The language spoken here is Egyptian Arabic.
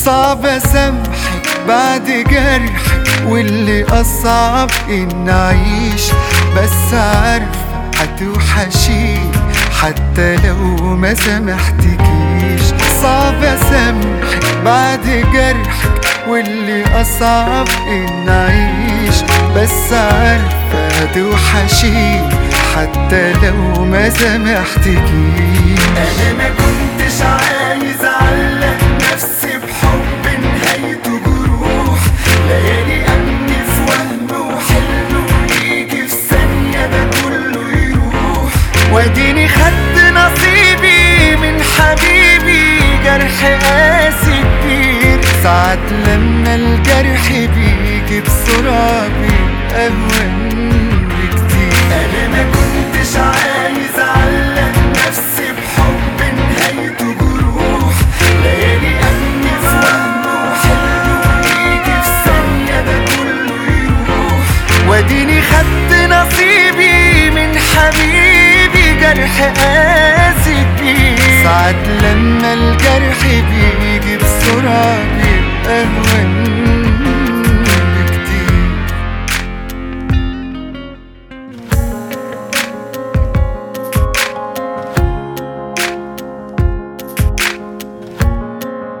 صعب اسامحك بعد جرحك واللي اصعب ان اعيش بس عارفه هتوحشيني حتى لو ما سامحتكيش صعب اسامحك بعد جرحك واللي اصعب ان اعيش بس عارفه هتوحشيني حتى لو ما سامحتكيش انا ما كنتش عايز اعلق نفسي بحب نهايته جروح ليالي امني في وهم وحلم ويجي في ثانيه ده كله يروح واديني خدت نصيبي من حبيبي جرح قاسي كبير ساعات لما الجرح بيجي بسرعة بيبقى أهون بكتير أنا ما كنتش عايز أعلق نفسي بحب نهايته جروح ليالي أمني في وهم وحلم ويجي في ثانية ده كله يروح واديني خدت نصيبي من حبيبي جرح قاسي